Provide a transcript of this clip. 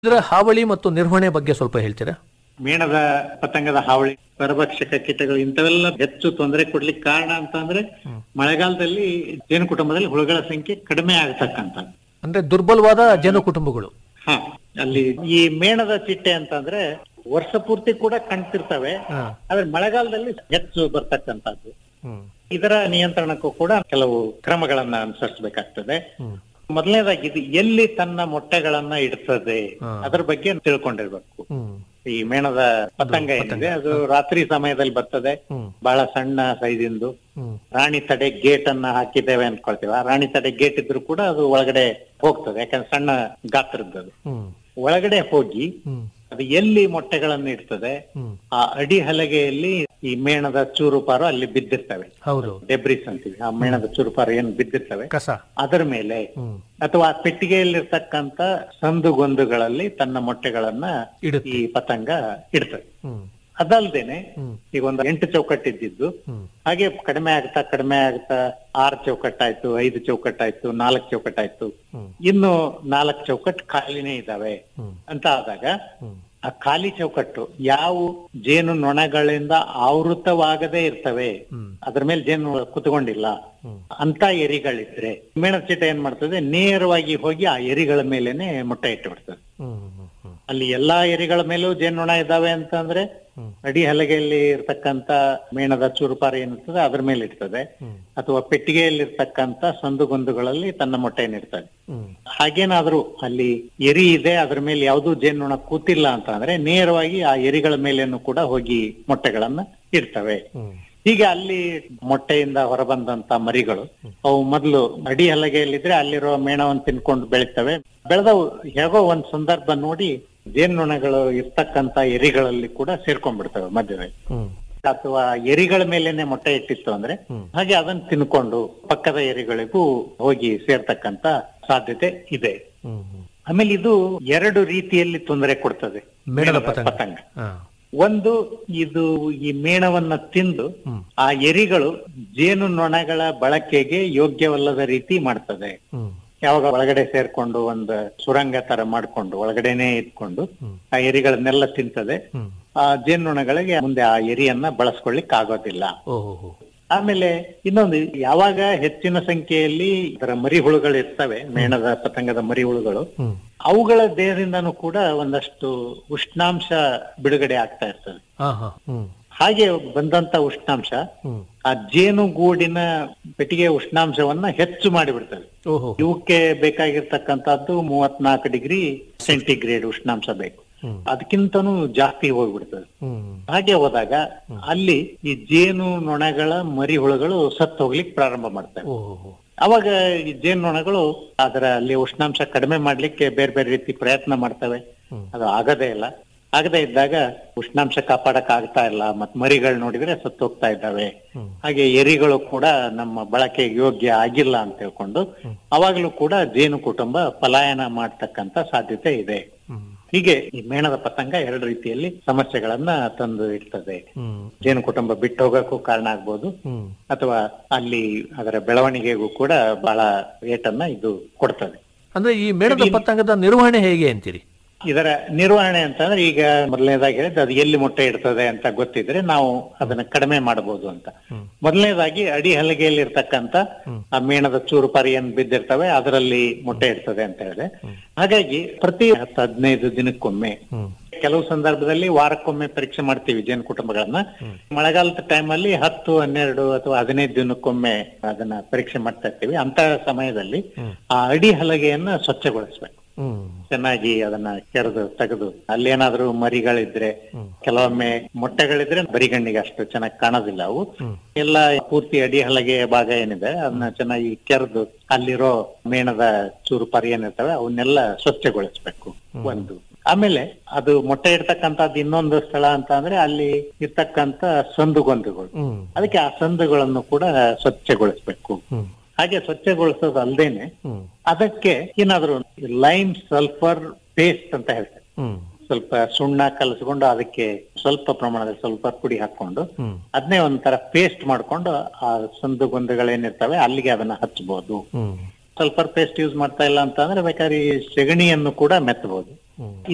ಇದರ ಹಾವಳಿ ಮತ್ತು ನಿರ್ವಹಣೆ ಬಗ್ಗೆ ಸ್ವಲ್ಪ ಹೇಳ್ತೀರಾ ಮೇಣದ ಪತಂಗದ ಹಾವಳಿ ಪರಭಕ್ಷಕ ಕೀಟಗಳು ಇಂಥವೆಲ್ಲ ಹೆಚ್ಚು ತೊಂದರೆ ಕೊಡ್ಲಿಕ್ಕೆ ಕಾರಣ ಅಂತ ಅಂದ್ರೆ ಮಳೆಗಾಲದಲ್ಲಿ ಜೇನು ಕುಟುಂಬದಲ್ಲಿ ಹುಳುಗಳ ಸಂಖ್ಯೆ ಕಡಿಮೆ ಆಗತಕ್ಕಂತ ಅಂದ್ರೆ ದುರ್ಬಲವಾದ ಜೇನು ಕುಟುಂಬಗಳು ಹಾ ಅಲ್ಲಿ ಈ ಮೇಣದ ಚಿಟ್ಟೆ ಅಂತ ಅಂದ್ರೆ ವರ್ಷ ಪೂರ್ತಿ ಕೂಡ ಕಾಣ್ತಿರ್ತವೆ ಹಾ. ಆದ್ರೆ ಮಳೆಗಾಲದಲ್ಲಿ ಹೆಚ್ಚು ಬರ್ತಕ್ಕಂಥದ್ದು ಹ್ಮ್ ಇದರ ನಿಯಂತ್ರಣಕ್ಕೂ ಕೂಡ ಕೆಲವು ಕ್ರಮಗಳನ್ನ ಅನುಸರಿಸಬೇಕಾಗ್ತದೆ ಹ್ಮ್ ಮೊದಲನೇದಾಗಿ ಇದು ಎಲ್ಲಿ ತನ್ನ ಮೊಟ್ಟೆಗಳನ್ನ ಇಡ್ತದೆ ಹಾ. ಅದ್ರ ಬಗ್ಗೆ ತಿಳ್ಕೊಂಡಿರ್ಬೇಕು ಹ್ಮ್ ಈ ಮೇಣದ ಪತಂಗ ಏನಿದೆ ಅದು ರಾತ್ರಿ ಸಮಯದಲ್ಲಿ ಬರ್ತದೆ ಹ್ಮ್ ಬಹಳ ಸಣ್ಣ ಸೈಜಿಂದು ಹ್ಮ್ ರಾಣಿ ತಡೆ ಗೇಟ್ ಅನ್ನ ಹಾಕಿದ್ದೇವೆ ಅನ್ಕೊಳ್ತೀವಿ ಆ ರಾಣಿ ತಡೆ ಗೇಟ್ ಇದ್ರು ಕೂಡ ಅದು ಒಳಗಡೆ ಹೋಗ್ತದೆ ಯಾಕಂದ್ರೆ ಸಣ್ಣ ಗಾತ್ರದ್ದು ಅದು. ಹ್ಮ್ ಒಳಗಡೆ ಹೋಗಿ ಹ್ಮ್ ಅದು ಎಲ್ಲಿ ಮೊಟ್ಟೆಗಳನ್ನು ಇಡ್ತದೆ ಹ್ಮ್ ಆ ಅಡಿ ಹಲಗೆಯಲ್ಲಿ ಈ ಮೇಣದ ಚೂರುಪಾರು ಅಲ್ಲಿ ಬಿದ್ದಿರ್ತವೆ ಹೌದು ಡೆಬ್ರಿಸ್ ಅಂತೀವಿ ಆ ಮೇಣದ ಚೂರುಪಾರು ಏನು ಬಿದ್ದಿರ್ತವೆ ಕಸ ಅದರ ಮೇಲೆ ಹ್ಮ್ ಅಥವಾ ಆ ಪೆಟ್ಟಿಗೆಯಲ್ಲಿರ್ತಕ್ಕಂತ ಸಂದುಗೊಂದುಗಳಲ್ಲಿ ತನ್ನ ಮೊಟ್ಟೆಗಳನ್ನ ಇಡುತ್ತೆ ಈ ಪತಂಗ ಇಡ್ತದೆ ಹ್ಮ್ ಅದಲ್ದೇನೆ ಹ್ಮ್ ಈಗ ಒಂದು ಎಂಟು ಚೌಕಟ್ಟಿದ್ದು ಹ್ಮ್ ಹಾಗೆ ಕಡಿಮೆ ಆಗ್ತಾ ಕಡಿಮೆ ಆಗ್ತಾ ಆರು ಚೌಕಟ್ಟಾಯ್ತು ಐದು ಚೌಕಟ್ಟಾಯ್ತು ನಾಲ್ಕು ಚೌಕಟ್ಟಾಯ್ತು ಹ್ಮ್ ಇನ್ನು ನಾಲ್ಕು ಚೌಕಟ್ಟು ಖಾಲಿನೇ ಇದಾವೆ ಹ್ಮ್ ಅಂತ ಆದಾಗ ಹ್ಮ್ ಆ ಖಾಲಿ ಚೌಕಟ್ಟು ಯಾವ ಜೇನು ನೊಣಗಳಿಂದ ಆವೃತವಾಗದೇ ಇರ್ತವೆ ಹ್ಮ್ ಅದ್ರ ಮೇಲೆ ಜೇನು ಕುತ್ಕೊಂಡಿಲ್ಲ ಹ್ಮ್ ಅಂತ ಎರಿಗಳಿದ್ರೆ ಮೇಣದ ಚೀಟ ಏನ್ ಮಾಡ್ತದೆ ನೇರವಾಗಿ ಹೋಗಿ ಆ ಎರಿಗಳ ಮೇಲೆನೆ ಮೊಟ್ಟೆ ಇಟ್ಟು ಬಿಡ್ತದೆ ಹ್ಮ್ ಹ್ಮ್ ಹ್ಮ್ ಅಲ್ಲಿ ಎಲ್ಲಾ ಎರಿಗಳ ಮೇಲೂ ಜೇನುನೊಣ ಇದಾವೆ ಅಂತಂದ್ರೆ ಹ್ಮ್ ಅಡಿ ಹಲಗೆಯಲ್ಲಿ ಇರ್ತಕ್ಕಂತ ಮೇಣದ ಚೂರುಪಾರ ಏನಿರ್ತದೆ ಅದ್ರ ಮೇಲೆ ಇರ್ತದೆ ಹ್ಮ್ ಅಥವಾ ಪೆಟ್ಟಿಗೆಯಲ್ಲಿರ್ತಕ್ಕಂತ ಸಂದುಗೊಂದುಗಳಲ್ಲಿ ತನ್ನ ಮೊಟ್ಟೆಯನ್ನು ಇಡ್ತದೆ ಹ್ಮ್ ಹಾಗೇನಾದ್ರೂ ಅಲ್ಲಿ ಎರಿ ಇದೆ ಅದ್ರ ಮೇಲೆ ಯಾವ್ದು ಜೇನುನೊಣ ಕೂತಿಲ್ಲ ಅಂತ ಅಂದ್ರೆ ನೇರವಾಗಿ ಆ ಎರಿಗಳ ಮೇಲೇನು ಕೂಡ ಹೋಗಿ ಮೊಟ್ಟೆಗಳನ್ನ ಇಡ್ತವೆ ಹ್ಮ್ ಹೀಗೆ ಅಲ್ಲಿ ಮೊಟ್ಟೆಯಿಂದ ಹೊರಬಂದಂತ ಮರಿಗಳು ಅವು ಮೊದಲು ಅಡಿ ಹಲಗೆಯಲ್ಲಿದ್ರೆ ಅಲ್ಲಿರೋ ಮೇಣವನ್ನು ತಿನ್ಕೊಂಡು ಬೆಳಿತವೆ ಬೆಳೆದವು ಹೇಗೋ ಒಂದ್ ಸಂದರ್ಭ ನೋಡಿ ಜೇನುನೊಣಗಳು ಇರ್ತಕ್ಕಂತ ಎರಿಗಳಲ್ಲಿ ಕೂಡ ಸೇರ್ಕೊಂಡ್ಬಿಡ್ತವೆ ಮಧ್ಯದಲ್ಲಿ ಹ್ಮ್ ಅಥವಾ ಎರಿಗಳ ಮೇಲೇನೆ ಮೊಟ್ಟೆ ಇಟ್ಟಿತ್ತು ಅಂದ್ರೆ ಹ್ಮ್. ಹಾಗೆ ಅದನ್ನ ತಿನ್ಕೊಂಡು ಪಕ್ಕದ ಎರಿಗಳಿಗೂ ಹೋಗಿ ಸೇರ್ತಕ್ಕಂತ ಸಾಧ್ಯತೆ ಇದೆ ಹ್ಮ್ ಹ್ಮ್ ಆಮೇಲೆ ಇದು ಎರಡು ರೀತಿಯಲ್ಲಿ ತೊಂದರೆ ಕೊಡ್ತದೆ ಮೇಣದ ಮೇಣದ ಪತಂಗ. ಪತಂಗ ಹಾ ಒಂದು ಇದು ಈ ಮೇಣವನ್ನ ತಿಂದು ಹ್ಮ್ ಆ ಎರಿಗಳು ಜೇನು ನೊಣಗಳ ಬಳಕೆಗೆ ಯೋಗ್ಯವಲ್ಲದ ರೀತಿ ಮಾಡ್ತದೆ ಹ್ಮ್ ಯಾವಾಗ ಒಳಗಡೆ ಸೇರ್ಕೊಂಡು ಒಂದು ಸುರಂಗ ತರ ಮಾಡ್ಕೊಂಡು ಒಳಗಡೆನೆ ಇಟ್ಕೊಂಡು ಹ್ಮ್. ಆ ಎರಿಗಳನ್ನೆಲ್ಲ ತಿಂತದೆ ಹ್ಮ್ ಆ ಜೇನುನೊಣಗಳಿಗೆ ಮುಂದೆ ಆ ಎರಿಯನ್ನ ಬಳಸ್ಕೊಳ್ಳಿಕ್ ಆಗೋದಿಲ್ಲ ಓಹೋ ಆಮೇಲೆ ಇನ್ನೊಂದು ಯಾವಾಗ ಹೆಚ್ಚಿನ ಸಂಖ್ಯೆಯಲ್ಲಿ ಇದರ ಮರಿಹುಳುಗಳು ಇರ್ತವೆ ಮೇಣದ ಪತಂಗದ ಮರಿಹುಳುಗಳು ಹ್ಮ್ ಅವುಗಳ ದೇಹದಿಂದನೂ ಕೂಡ ಒಂದಷ್ಟು ಉಷ್ಣಾಂಶ ಬಿಡುಗಡೆ ಆಗ್ತಾ ಇರ್ತದೆ ಹಾ ಹಾ ಹ್ಮ್ ಹಾಗೆ ಬಂದಂತ ಉಷ್ಣಾಂಶ ಹ್ಮ್ ಆ ಜೇನುಗೂಡಿನ ಪೆಟ್ಟಿಗೆ ಉಷ್ಣಾಂಶವನ್ನ ಹೆಚ್ಚು ಮಾಡಿಬಿಡ್ತದೆ ಓಹೋ ಇವಕ್ಕೆ ಬೇಕಾಗಿರ್ತಕ್ಕಂಥದ್ದು ಮೂವತ್ನಾಲ್ಕು ಡಿಗ್ರಿ ಸೆಂಟಿಗ್ರೇಡ್ ಉಷ್ಣಾಂಶ ಬೇಕು ಹ್ಮ್ ಅದಕ್ಕಿಂತನೂ ಜಾಸ್ತಿ ಹೋಗ್ಬಿಡ್ತದೆ ಹ್ಮ್ ಹಾಗೆ ಹೋದಾಗ ಅಲ್ಲಿ ಈ ಜೇನು ನೊಣಗಳ ಮರಿಹುಳುಗಳು ಸತ್ತು ಹೋಗ್ಲಿಕ್ಕೆ ಪ್ರಾರಂಭ ಮಾಡ್ತವೆ ಓಹೋ ಅವಾಗ ಈ ಜೇನು ನೊಣಗಳು ಅದರ ಅಲ್ಲಿ ಉಷ್ಣಾಂಶ ಕಡಿಮೆ ಮಾಡ್ಲಿಕ್ಕೆ ಬೇರೆ ಬೇರೆ ರೀತಿ ಪ್ರಯತ್ನ ಮಾಡ್ತವೆ ಹ್ಮ್. ಅದು ಆಗದೇ ಇಲ್ಲ ಆಗದೇ ಇದ್ದಾಗ ಉಷ್ಣಾಂಶ ಕಾಪಾಡಕ್ ಆಗ್ತಾ ಇಲ್ಲ ಮತ್ ಮರಿಗಳು ನೋಡಿದ್ರೆ ಸತ್ತು ಹೋಗ್ತಾ ಇದ್ದಾವೆ ಹ್ಮ್. ಹಾಗೆ ಎರಿಗಳು ಕೂಡ ನಮ್ಮ ಬಳಕೆಗೆ ಯೋಗ್ಯ ಆಗಿಲ್ಲ ಅಂತ ಹೇಳ್ಕೊಂಡು ಅವಾಗ್ಲೂ ಕೂಡ ಜೇನು ಕುಟುಂಬ ಪಲಾಯನ ಮಾಡ್ತಕ್ಕಂತ ಸಾಧ್ಯತೆ ಇದೆ ಹ್ಮ್ ಹೀಗೆ ಈ ಮೇಣದ ಪತಂಗ ಎರಡು ರೀತಿಯಲ್ಲಿ ಸಮಸ್ಯೆಗಳನ್ನ ತಂದು ಇಡ್ತದೆ ಹ್ಮ್ ಜೇನು ಕುಟುಂಬ ಬಿಟ್ಟು ಹೋಗಕ್ಕೂ ಕಾರಣ ಆಗ್ಬೋದು ಹ್ಮ್ ಅಥವಾ ಅಲ್ಲಿ ಅದರ ಬೆಳವಣಿಗೆಗೂ ಕೂಡ ಬಹಳ ಏಟನ್ನ ಇದು ಕೊಡ್ತದೆ ಅಂದ್ರೆ ಈ ಮೇಣದ ಪತಂಗದ ನಿರ್ವಹಣೆ ಹೇಗೆ ಅಂತೀರಿ ಇದರ ನಿರ್ವಹಣೆ ಅಂತಂದ್ರೆ ಈಗ ಮೊದಲನೇದಾಗಿ ಹೇಳಿದ್ರೆ ಅದು ಎಲ್ಲಿ ಮೊಟ್ಟೆ ಇಡ್ತದೆ ಅಂತ ಗೊತ್ತಿದ್ರೆ ನಾವು ಅದನ್ನ ಕಡಿಮೆ ಮಾಡಬಹುದು ಅಂತ ಹ್ಮ್. ಮೊದಲನೇದಾಗಿ ಅಡಿ ಹಲಗೆಯಲ್ಲಿ ಇರ್ತಕ್ಕಂತ ಆ ಮೇಣದ ಚೂರುಪಾರಿ ಏನ್ ಬಿದ್ದಿರ್ತವೆ ಅದರಲ್ಲಿ ಮೊಟ್ಟೆ ಇಡ್ತದೆ ಅಂತ ಹೇಳಿದ್ರೆ ಹಾಗಾಗಿ ಪ್ರತಿ ಹತ್ತು ಹದಿನೈದು ದಿನಕ್ಕೊಮ್ಮೆ ಹ್ಮ್ ಕೆಲವು ಸಂದರ್ಭದಲ್ಲಿ ವಾರಕ್ಕೊಮ್ಮೆ ಪರೀಕ್ಷೆ ಮಾಡ್ತೀವಿ ಜೇನು ಕುಟುಂಬಗಳನ್ನ ಮಳೆಗಾಲದ ಟೈಮಲ್ಲಿ ಹತ್ತು ಹನ್ನೆರಡು ಅಥವಾ ಹದಿನೈದು ದಿನಕ್ಕೊಮ್ಮೆ ಅದನ್ನ ಪರೀಕ್ಷೆ ಮಾಡ್ತಾ ಇರ್ತೀವಿ ಅಂತ ಸಮಯದಲ್ಲಿ ಆ ಅಡಿ ಹಲಗೆಯನ್ನ ಸ್ವಚ್ಛಗೊಳಿಸ್ಬೇಕು ಹ್ಮ್ ಚೆನ್ನಾಗಿ ಅದನ್ನ ಕೆರೆದು ತೆಗೆದು ಅಲ್ಲೇನಾದ್ರೂ ಮರಿಗಳಿದ್ರೆ ಕೆಲವೊಮ್ಮೆ ಮೊಟ್ಟೆಗಳಿದ್ರೆ ಬರಿಗಣ್ಣಿಗೆ ಅಷ್ಟು ಚೆನ್ನಾಗಿ ಕಾಣೋದಿಲ್ಲ ಅವು ಎಲ್ಲ ಪೂರ್ತಿ ಅಡಿ ಹಲಗೆ ಭಾಗ ಏನಿದೆ ಅದನ್ನ ಚೆನ್ನಾಗಿ ಕೆರೆದು ಅಲ್ಲಿರೋ ಮೇಣದ ಚೂರು ಪರಿ ಏನಿರ್ತವೆ ಅವನ್ನೆಲ್ಲ ಸ್ವಚ್ಛಗೊಳಿಸ್ಬೇಕು ಒಂದು ಆಮೇಲೆ ಅದು ಮೊಟ್ಟೆ ಇಡ್ತಕ್ಕಂಥದ್ದು ಇನ್ನೊಂದು ಸ್ಥಳ ಅಂತ ಅಂದ್ರೆ ಅಲ್ಲಿ ಇರ್ತಕ್ಕಂತ ಸಂದುಗೊಂದುಗಳು ಹ್ಮ್ ಅದಕ್ಕೆ ಆ ಸಂದುಗಳನ್ನು ಕೂಡ ಸ್ವಚ್ಛಗೊಳಿಸ್ಬೇಕು ಹ್ಮ್ ಹಾಗೆ ಸ್ವಚ್ಛಗೊಳಿಸೋದು ಅಲ್ದೇನೆ ಹ್ಮ್ ಅದಕ್ಕೆ ಏನಾದ್ರು ಲೈಮ್ ಸಲ್ಫರ್ ಪೇಸ್ಟ್ ಅಂತ ಹೇಳ್ತಾರೆ ಹ್ಮ್ ಸ್ವಲ್ಪ ಸುಣ್ಣ ಕಲಸ್ಕೊಂಡು ಅದಕ್ಕೆ ಸ್ವಲ್ಪ ಪ್ರಮಾಣದಲ್ಲಿ ಸ್ವಲ್ಪ ಪುಡಿ ಹಾಕೊಂಡು ಹ್ಮ್ ಅದನ್ನೇ ಒಂಥರ ಪೇಸ್ಟ್ ಮಾಡ್ಕೊಂಡು ಆ ಸಂದು ಗೊಂದುಗಳೇನಿರ್ತವೆ ಅಲ್ಲಿಗೆ ಅದನ್ನ ಹಚ್ಚಬಹುದು ಹ್ಮ್ ಸಲ್ಫರ್ ಪೇಸ್ಟ್ ಯೂಸ್ ಮಾಡ್ತಾ ಇಲ್ಲ ಅಂತ ಅಂದ್ರೆ ಬೇಕಾದ್ರೆ ಈ ಸೆಗಣಿಯನ್ನು ಕೂಡ ಮೆತ್ತಬಹುದು ಹ್ಮ್